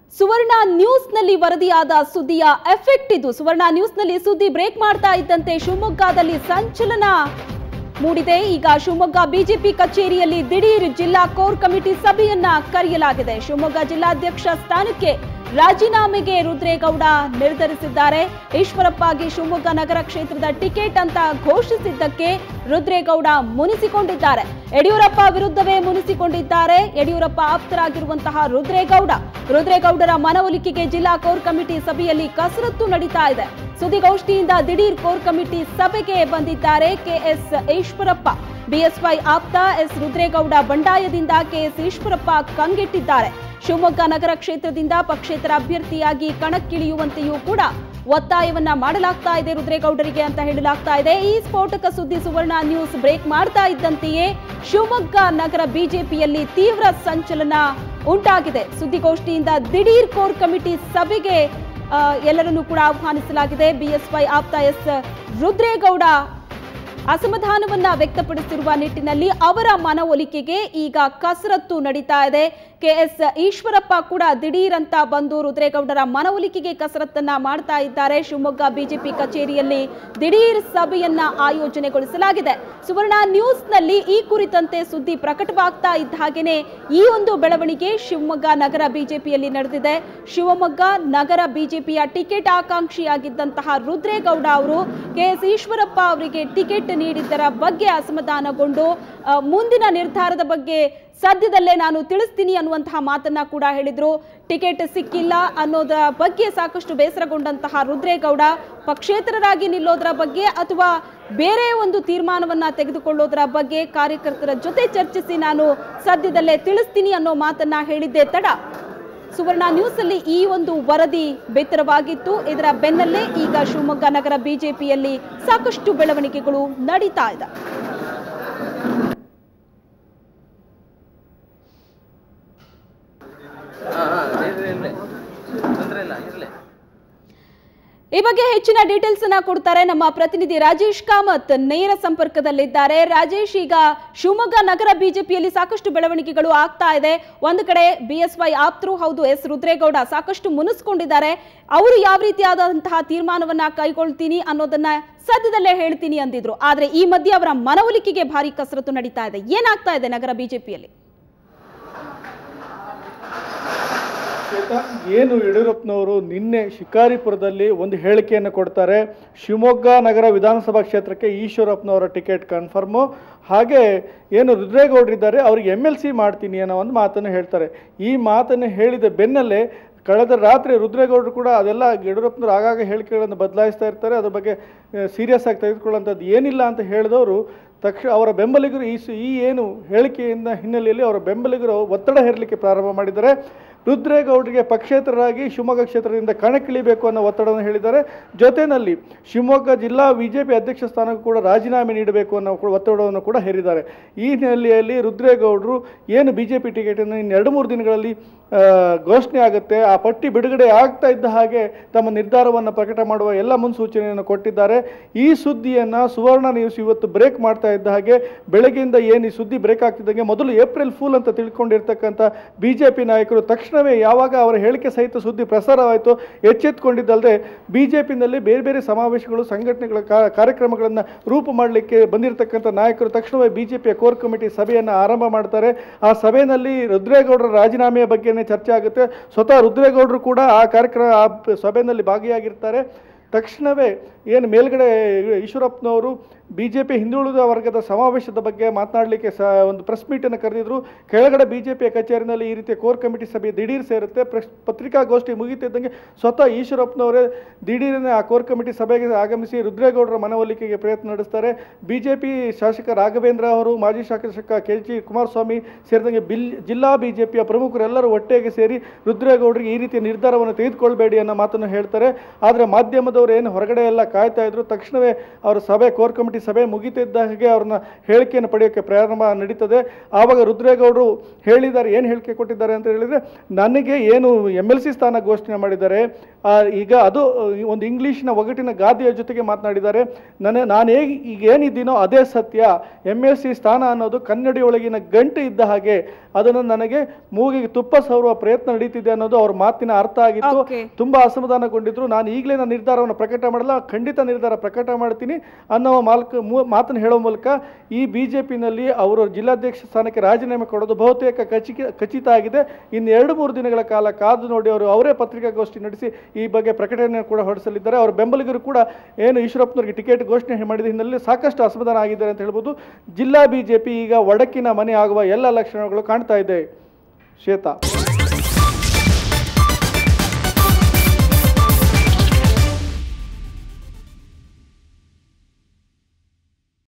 ಸುವರ್ಣ ನ್ಯೂಸ್ನಲ್ಲಿ ವರದಿಯಾದ ಸುದ್ದಿಯ ಎಫೆಕ್ಟ್ ಇದು ಸುವರ್ಣ ನ್ಯೂಸ್ನಲ್ಲಿ ಸುದ್ದಿ ಬ್ರೇಕ್ ಮಾಡ್ತಾ ಇದ್ದಂತೆ ಶಿವಮೊಗ್ಗದಲ್ಲಿ ಸಂಚಲನ ಮೂಡಿದೆ ಈಗ ಶಿವಮೊಗ್ಗ ಬಿಜೆಪಿ ಕಚೇರಿಯಲ್ಲಿ ದಿಢೀರ್ ಜಿಲ್ಲಾ ಕೋರ್ ಕಮಿಟಿ ಸಭೆಯನ್ನ ಕರೆಯಲಾಗಿದೆ ಶಿವಮೊಗ್ಗ ಜಿಲ್ಲಾಧ್ಯಕ್ಷ ಸ್ಥಾನಕ್ಕೆ ರಾಜೀನಾಮೆಗೆ ರುದ್ರೇಗೌಡ ನಿರ್ಧರಿಸಿದ್ದಾರೆ ಈಶ್ವರಪ್ಪಗೆ ಶಿವಮೊಗ್ಗ ನಗರ ಕ್ಷೇತ್ರದ ಟಿಕೆಟ್ ಅಂತ ಘೋಷಿಸಿದ್ದಕ್ಕೆ ರುದ್ರೇಗೌಡ ಮುನಿಸಿಕೊಂಡಿದ್ದಾರೆ ಯಡಿಯೂರಪ್ಪ ವಿರುದ್ಧವೇ ಮುನಿಸಿಕೊಂಡಿದ್ದಾರೆ ಯಡಿಯೂರಪ್ಪ ಆಪ್ತರಾಗಿರುವಂತಹ ರುದ್ರೇಗೌಡ ರುದ್ರೇಗೌಡರ ಮನವೊಲಿಕೆಗೆ ಜಿಲ್ಲಾ ಕೋರ್ ಕಮಿಟಿ ಸಭೆಯಲ್ಲಿ ಕಸರತ್ತು ನಡೀತಾ ಇದೆ ಸುದ್ದಿಗೋಷ್ಠಿಯಿಂದ ದಿಢೀರ್ ಕೋರ್ ಕಮಿಟಿ ಸಭೆಗೆ ಬಂದಿದ್ದಾರೆ ಕೆಎಸ್ ಈಶ್ವರಪ್ಪ ಬಿಎಸ್ವೈ ಆಪ್ತ ಎಸ್ ರುದ್ರೇಗೌಡ ಬಂಡಾಯದಿಂದ ಕೆಎಸ್ ಈಶ್ವರಪ್ಪ ಕಂಗೆಟ್ಟಿದ್ದಾರೆ ಶಿವಮೊಗ್ಗ ನಗರ ಕ್ಷೇತ್ರದಿಂದ ಪಕ್ಷೇತರ ಅಭ್ಯರ್ಥಿಯಾಗಿ ಕಣಕ್ಕಿಳಿಯುವಂತೆಯೂ ಕೂಡ ಒತ್ತಾಯವನ್ನ ಮಾಡಲಾಗ್ತಾ ಇದೆ ರುದ್ರೇಗೌಡರಿಗೆ ಅಂತ ಹೇಳಲಾಗ್ತಾ ಇದೆ ಈ ಸ್ಫೋಟಕ ಸುದ್ದಿ ಸುವರ್ಣ ನ್ಯೂಸ್ ಬ್ರೇಕ್ ಮಾಡ್ತಾ ಇದ್ದಂತೆಯೇ ಶಿವಮೊಗ್ಗ ನಗರ ಬಿಜೆಪಿಯಲ್ಲಿ ತೀವ್ರ ಸಂಚಲನ ಉಂಟಾಗಿದೆ ಸುದ್ದಿಗೋಷ್ಠಿಯಿಂದ ದಿಢೀರ್ ಕೋರ್ ಕಮಿಟಿ ಸಭೆಗೆ ಆ, ಎಲ್ಲರನ್ನೂ ಕೂಡ ಆಹ್ವಾನಿಸಲಾಗಿದೆ ಬಿಎಸ್ವೈ ಆಪ್ತ ಎಸ್ ರುದ್ರೇಗೌಡ ಅಸಮಾಧಾನವನ್ನ ವ್ಯಕ್ತಪಡಿಸಿರುವ ನಿಟ್ಟಿನಲ್ಲಿ ಅವರ ಮನವೊಲಿಕೆಗೆ ಈಗ ಕಸರತ್ತು ನಡೀತಾ ಇದೆ ಕೆಎಸ್ ಈಶ್ವರಪ್ಪ ಕೂಡ ದಿಢೀರ್ ಅಂತ ಬಂದು ರುದ್ರೇಗೌಡರ ಮನವೊಲಿಕೆಗೆ ಕಸರತ್ತನ್ನ ಮಾಡ್ತಾ ಇದ್ದಾರೆ ಶಿವಮೊಗ್ಗ ಬಿಜೆಪಿ ಕಚೇರಿಯಲ್ಲಿ ದಿಢೀರ್ ಸಭೆಯನ್ನ ಆಯೋಜನೆಗೊಳಿಸಲಾಗಿದೆ ಸುವರ್ಣ ನ್ಯೂಸ್ನಲ್ಲಿ ಈ ಕುರಿತಂತೆ ಸುದ್ದಿ ಪ್ರಕಟವಾಗ್ತಾ ಇದ್ದ ಹಾಗೇನೆ ಈ ಒಂದು ಬೆಳವಣಿಗೆ ಶಿವಮೊಗ್ಗ ನಗರ ಬಿಜೆಪಿಯಲ್ಲಿ ನಡೆದಿದೆ ಶಿವಮೊಗ್ಗ ನಗರ ಬಿಜೆಪಿಯ ಟಿಕೆಟ್ ಆಕಾಂಕ್ಷಿಯಾಗಿದ್ದಂತಹ ರುದ್ರೇಗೌಡ ಅವರು ಕೆಎಸ್ ಈಶ್ವರಪ್ಪ ಅವರಿಗೆ ಟಿಕೆಟ್ ನೀಡಿದ್ದರ ಬಗ್ಗೆ ಅಸಮಾಧಾನಗೊಂಡು ಆ, ಮುಂದಿನ ನಿರ್ಧಾರದ ಬಗ್ಗೆ ಸದ್ಯದಲ್ಲೇ ನಾನು ತಿಳಿಸ್ತೀನಿ ಅನ್ನುವಂತಹ ಮಾತನ್ನ ಕೂಡ ಹೇಳಿದ್ರು ಟಿಕೆಟ್ ಸಿಕ್ಕಿಲ್ಲ ಅನ್ನೋದರ ಬಗ್ಗೆ ಸಾಕಷ್ಟು ಬೇಸರಗೊಂಡಂತಹ ರುದ್ರೇಗೌಡ ಪಕ್ಷೇತರರಾಗಿ ನಿಲ್ಲೋದರ ಬಗ್ಗೆ ಅಥವಾ ಬೇರೆ ಒಂದು ತೀರ್ಮಾನವನ್ನ ತೆಗೆದುಕೊಳ್ಳೋದರ ಬಗ್ಗೆ ಕಾರ್ಯಕರ್ತರ ಜೊತೆ ಚರ್ಚಿಸಿ ನಾನು ಸದ್ಯದಲ್ಲೇ ತಿಳಿಸ್ತೀನಿ ಅನ್ನೋ ಮಾತನ್ನ ಹೇಳಿದ್ದೆ ತಡ ಸುವರ್ಣ ನ್ಯೂಸ್ ಅಲ್ಲಿ ಈ ಒಂದು ವರದಿ ಬಿತ್ತರವಾಗಿತ್ತು ಇದರ ಬೆನ್ನಲ್ಲೇ ಈಗ ಶಿವಮೊಗ್ಗ ನಗರ ಬಿಜೆಪಿಯಲ್ಲಿ ಸಾಕಷ್ಟು ಬೆಳವಣಿಗೆಗಳು ನಡೀತಾ ಇದೆ ಹಾಂ ಹಾಂ ಇರಲಿ ಇರಲಿ ತೊಂದರೆ ಇಲ್ಲ ಇರಲಿ ಈ ಬಗ್ಗೆ ಹೆಚ್ಚಿನ ಡೀಟೇಲ್ಸ್ ಅನ್ನ ಕೊಡ್ತಾರೆ ನಮ್ಮ ಪ್ರತಿನಿಧಿ ರಾಜೇಶ್ ಕಾಮತ್ ನೇರ ಸಂಪರ್ಕದಲ್ಲಿದ್ದಾರೆ ರಾಜೇಶ್ ಈಗ ಶಿವಮೊಗ್ಗ ನಗರ ಬಿಜೆಪಿಯಲ್ಲಿ ಸಾಕಷ್ಟು ಬೆಳವಣಿಗೆಗಳು ಆಗ್ತಾ ಇದೆ ಒಂದು ಕಡೆ ಬಿಎಸ್ವೈ ಆಪ್ತರು ಹೌದು ಎಸ್ ರುದ್ರೇಗೌಡ ಸಾಕಷ್ಟು ಮುನಿಸ್ಕೊಂಡಿದ್ದಾರೆ ಅವರು ಯಾವ ರೀತಿಯಾದಂತಹ ತೀರ್ಮಾನವನ್ನ ಕೈಗೊಳ್ತೀನಿ ಅನ್ನೋದನ್ನ ಸದ್ಯದಲ್ಲೇ ಹೇಳ್ತೀನಿ ಅಂದಿದ್ರು ಆದ್ರೆ ಈ ಮಧ್ಯೆ ಅವರ ಮನವೊಲಿಕೆಗೆ ಭಾರಿ ಕಸರತ್ತು ನಡೀತಾ ಇದೆ ಏನಾಗ್ತಾ ಇದೆ ನಗರ ಬಿಜೆಪಿಯಲ್ಲಿ ಶ್ವೇತಾ, ಏನು ಯಡಿಯೂರಪ್ಪನವರು ನಿನ್ನೆ ಶಿಕಾರಿಪುರದಲ್ಲಿ ಒಂದು ಹೇಳಿಕೆಯನ್ನು ಕೊಡ್ತಾರೆ ಶಿವಮೊಗ್ಗ ನಗರ ವಿಧಾನಸಭಾ ಕ್ಷೇತ್ರಕ್ಕೆ ಈಶ್ವರಪ್ಪನವರ ಟಿಕೆಟ್ ಕನ್ಫರ್ಮು ಹಾಗೆ ಏನು ರುದ್ರೇಗೌಡರಿದ್ದಾರೆ ಅವ್ರಿಗೆ ಎಮ್ ಎಲ್ ಸಿ ಮಾಡ್ತೀನಿ ಅನ್ನೋ ಒಂದು ಮಾತನ್ನು ಹೇಳ್ತಾರೆ ಈ ಮಾತನ್ನು ಹೇಳಿದ ಬೆನ್ನಲ್ಲೇ ಕಳೆದ ರಾತ್ರಿ ರುದ್ರೇಗೌಡರು ಕೂಡ ಅದೆಲ್ಲ ಯಡಿಯೂರಪ್ಪನವರು ಆಗಾಗ ಹೇಳಿಕೆಗಳನ್ನು ಬದಲಾಯಿಸ್ತಾ ಇರ್ತಾರೆ ಅದ್ರ ಬಗ್ಗೆ ಸೀರಿಯಸ್ ಆಗಿ ತೆಗೆದುಕೊಳ್ಳುವಂಥದ್ದು ಏನಿಲ್ಲ ಅಂತ ಹೇಳಿದವರು ತಕ್ಷಣ ಅವರ ಬೆಂಬಲಿಗರು ಈ ಸು- ಈ ಏನು ಹೇಳಿಕೆಯಿಂದ ಹಿನ್ನೆಲೆಯಲ್ಲಿ ಅವರ ಬೆಂಬಲಿಗರು ಒತ್ತಡ ಹೇರಲಿಕ್ಕೆ ಪ್ರಾರಂಭ ಮಾಡಿದ್ದಾರೆ ರುದ್ರೇಗೌಡರಿಗೆ ಪಕ್ಷೇತರರಾಗಿ ಶಿವಮೊಗ್ಗ ಕ್ಷೇತ್ರದಿಂದ ಕಣಕ್ಕಿಳಿಬೇಕು ಅನ್ನೋ ಒತ್ತಡವನ್ನು ಹೇಳಿದ್ದಾರೆ ಜೊತೆಯಲ್ಲಿ ಶಿವಮೊಗ್ಗ ಜಿಲ್ಲಾ ಬಿಜೆಪಿ ಅಧ್ಯಕ್ಷ ಸ್ಥಾನಕ್ಕೂ ಕೂಡ ರಾಜೀನಾಮೆ ನೀಡಬೇಕು ಅನ್ನೋ ಕೂಡ ಒತ್ತಡವನ್ನು ಕೂಡ ಹೇರಿದ್ದಾರೆ ಈ ಹಿನ್ನೆಲೆಯಲ್ಲಿ ರುದ್ರೇಗೌಡರು ಏನು ಬಿ ಜೆ ಪಿ ಟಿಕೆಟನ್ನು ಇನ್ನು ಎರಡು ಮೂರು ದಿನಗಳಲ್ಲಿ ಆ, ಘೋಷಣೆ ಆಗುತ್ತೆ ಆ ಪಟ್ಟಿ ಬಿಡುಗಡೆ ಆಗ್ತಾ ಇದ್ದ ಹಾಗೆ ತಮ್ಮ ನಿರ್ಧಾರವನ್ನು ಪ್ರಕಟ ಮಾಡುವ ಎಲ್ಲ ಮುನ್ಸೂಚನೆಯನ್ನು ಕೊಟ್ಟಿದ್ದಾರೆ ಈ ಸುದ್ದಿಯನ್ನು ಸುವರ್ಣ ನ್ಯೂಸ್ ಇವತ್ತು ಬ್ರೇಕ್ ಮಾಡ್ತಾ ಇದ್ದ ಹಾಗೆ ಬೆಳಗ್ಗೆಯಿಂದ ಏನು ಈ ಸುದ್ದಿ ಬ್ರೇಕ್ ಆಗ್ತಿದ್ದಂಗೆ ಮೊದಲು ಏಪ್ರಿಲ್ ಫೂಲ್ ಅಂತ ತಿಳ್ಕೊಂಡಿರ್ತಕ್ಕಂಥ ಬಿ ಜೆ ಪಿ ನಾಯಕರು ತಕ್ಷಣವೇ ಯಾವಾಗ ಅವರ ಹೇಳಿಕೆ ಸಹಿತ ಸುದ್ದಿ ಪ್ರಸಾರವಾಯಿತು ಎಚ್ಚೆತ್ತುಕೊಂಡಿದ್ದಲ್ಲದೆ ಬಿ ಜೆ ಪಿನಲ್ಲಿ ಬೇರೆ ಬೇರೆ ಸಮಾವೇಶಗಳು ಸಂಘಟನೆಗಳ ಕಾ- ಕಾರ್ಯಕ್ರಮಗಳನ್ನು ರೂಪು ಮಾಡಲಿಕ್ಕೆ ಬಂದಿರತಕ್ಕಂಥ ನಾಯಕರು ತಕ್ಷಣವೇ ಬಿ ಜೆ ಪಿಯ ಕೋರ್ ಕಮಿಟಿ ಸಭೆಯನ್ನು ಆರಂಭ ಮಾಡ್ತಾರೆ ಆ ಸಭೆಯಲ್ಲಿ ರುದ್ರೇಗೌಡರ ರಾಜೀನಾಮೆಯ ಬಗ್ಗೆನೇ ಚರ್ಚೆ ಆಗುತ್ತೆ ಸ್ವತಃ ರುದ್ರೇಗೌಡರು ಕೂಡ ಆ ಕಾರ್ಯಕ್ರಮ ಆ ಪ- ಸಭೆಯಲ್ಲಿ ಭಾಗಿಯಾಗಿರ್ತಾರೆ ತಕ್ಷಣವೇ ಏನು ಮೇಲ್ಗಡೆ ಈಶ್ವರಪ್ಪನವರು ಬಿ ಜೆ ಪಿ ಹಿಂದುಳಿದ ವರ್ಗದ ಸಮಾವೇಶದ ಬಗ್ಗೆ ಮಾತನಾಡಲಿಕ್ಕೆ ಸ ಒಂದು ಪ್ರೆಸ್ ಮೀಟನ್ನು ಕರೆದಿದ್ರು ಕೆಳಗಡೆ ಬಿ ಜೆ ಪಿಯ ಕಚೇರಿನಲ್ಲಿ ಈ ರೀತಿಯ ಕೋರ್ ಕಮಿಟಿ ಸಭೆ ದಿಢೀರ್ ಸೇರುತ್ತೆ ಪ್ರೆಸ್ ಪತ್ರಿಕಾಗೋಷ್ಠಿ ಮುಗಿತಿದ್ದಂಗೆ ಸ್ವತಃ ಈಶ್ವರಪ್ಪನವರೇ ದಿಢೀರನೆ ಆ ಕೋರ್ ಕಮಿಟಿ ಸಭೆಗೆ ಆಗಮಿಸಿ ರುದ್ರೇಗೌಡರ ಮನವೊಲಿಕೆಗೆ ಪ್ರಯತ್ನ ನಡೆಸ್ತಾರೆ ಬಿ ಜೆ ಪಿ ಶಾಸಕ ರಾಘವೇಂದ್ರ ಅವರು ಮಾಜಿ ಶಾಸಕ ಕೆ ಜಿ ಕುಮಾರಸ್ವಾಮಿ ಸೇರಿದಂಗೆ ಬಿಲ್ ಜಿಲ್ಲಾ ಬಿ ಜೆ ಪಿಯ ಪ್ರಮುಖರೆಲ್ಲರೂ ಒಟ್ಟಿಗೆ ಸೇರಿ ರುದ್ರೇಗೌಡರಿಗೆ ಈ ರೀತಿಯ ನಿರ್ಧಾರವನ್ನು ತೆಗೆದುಕೊಳ್ಬೇಡಿ ಅನ್ನೋ ಮಾತನ್ನು ಹೇಳ್ತಾರೆ ಆದರೆ ಮಾಧ್ಯಮದವರು ಏನು ಹೊರಗಡೆ ಎಲ್ಲ ಕಾಯ್ತಾ ಇದ್ರು ತಕ್ಷಣವೇ ಅವರ ಸಭೆ ಕೋರ್ ಕಮಿಟಿ ಸಭೆ ಮುಗಿತಿದ್ದ ಹಾಗೆ ಅವ್ರನ್ನ ಹೇಳಿಕೆಯನ್ನು ಪಡೆಯೋಕ್ಕೆ ಪ್ರಾರಂಭ ನಡೀತದೆ ಆವಾಗ ರುದ್ರೇಗೌಡರು ಹೇಳಿದ್ದಾರೆ ಏನು ಹೇಳಿಕೆ ಕೊಟ್ಟಿದ್ದಾರೆ ಅಂತ ಹೇಳಿದರೆ ನನಗೆ ಏನು ಎಮ್ ಎಲ್ ಸಿ ಸ್ಥಾನ ಘೋಷಣೆ ಮಾಡಿದ್ದಾರೆ ಆ, ಈಗ ಅದು ಆ, ಒಂದು ಇಂಗ್ಲೀಷ್ನ ಒಗಟಿನ ಗಾದೆಯ ಜೊತೆಗೆ ಮಾತನಾಡಿದ್ದಾರೆ ನನ್ನ ನಾನು ಹೇಗೆ ಈಗ ಏನಿದ್ದೀನೋ ಅದೇ ಸತ್ಯ ಎಮ್ ಎಸ್ ಸಿ ಸ್ಥಾನ ಅನ್ನೋದು ಕನ್ನಡಿಯೊಳಗಿನ ಗಂಟೆ ಇದ್ದ ಹಾಗೆ ಅದನ್ನು ನನಗೆ ಮೂಗಿಗೆ ತುಪ್ಪ ಸವರುವ ಪ್ರಯತ್ನ ನಡೀತಿದೆ ಅನ್ನೋದು ಅವ್ರ ಮಾತಿನ ಅರ್ಥ ಆಗಿತ್ತು Okay. ತುಂಬಾ ಅಸಮಾಧಾನಗೊಂಡಿದ್ರು ನಾನು ಈಗಲೇ ನನ್ನ ನಿರ್ಧಾರವನ್ನು ಪ್ರಕಟ ಮಾಡಲ್ಲ ಖಂಡಿತ ನಿರ್ಧಾರ ಪ್ರಕಟ ಮಾಡ್ತೀನಿ ಅನ್ನೋ ಮಾಲ್ಕ ಮೂ- ಮಾತನ್ನು ಹೇಳೋ ಮೂಲಕ ಈ ಬಿ ಜೆ ಪಿನಲ್ಲಿ ಅವರು ಜಿಲ್ಲಾಧ್ಯಕ್ಷ ಸ್ಥಾನಕ್ಕೆ ರಾಜೀನಾಮೆ ಕೊಡೋದು ಬಹುತೇಕ ಖಚಿತ ಖಚಿತ ಆಗಿದೆ ಇನ್ನು ಎರಡು ಮೂರು ದಿನಗಳ ಕಾಲ ಕಾದು ನೋಡಿ ಅವರು ಅವರೇ ಪತ್ರಿಕಾಗೋಷ್ಠಿ ನಡೆಸಿ ಈ ಬಗ್ಗೆ ಪ್ರಕಟಣೆ ಕೂಡ ಹೊರಡಿಸಲಿದ್ದಾರೆ ಅವರ ಬೆಂಬಲಿಗರು ಕೂಡ ಏನು ಈಶ್ವರಪ್ಪನವರಿಗೆ ಟಿಕೆಟ್ ಘೋಷಣೆ ಮಾಡಿದ ಹಿನ್ನೆಲೆಯಲ್ಲಿ ಸಾಕಷ್ಟು ಅಸಮಾಧಾನ ಆಗಿದ್ದಾರೆ ಅಂತ ಹೇಳ್ಬೋದು ಜಿಲ್ಲಾ ಬಿಜೆಪಿ ಈಗ ಒಡಕಿನ ಮನೆ ಆಗುವ ಎಲ್ಲ ಲಕ್ಷಣಗಳು ಕಾಣ್ತಾ ಇದೆ ಶ್ವೇತಾ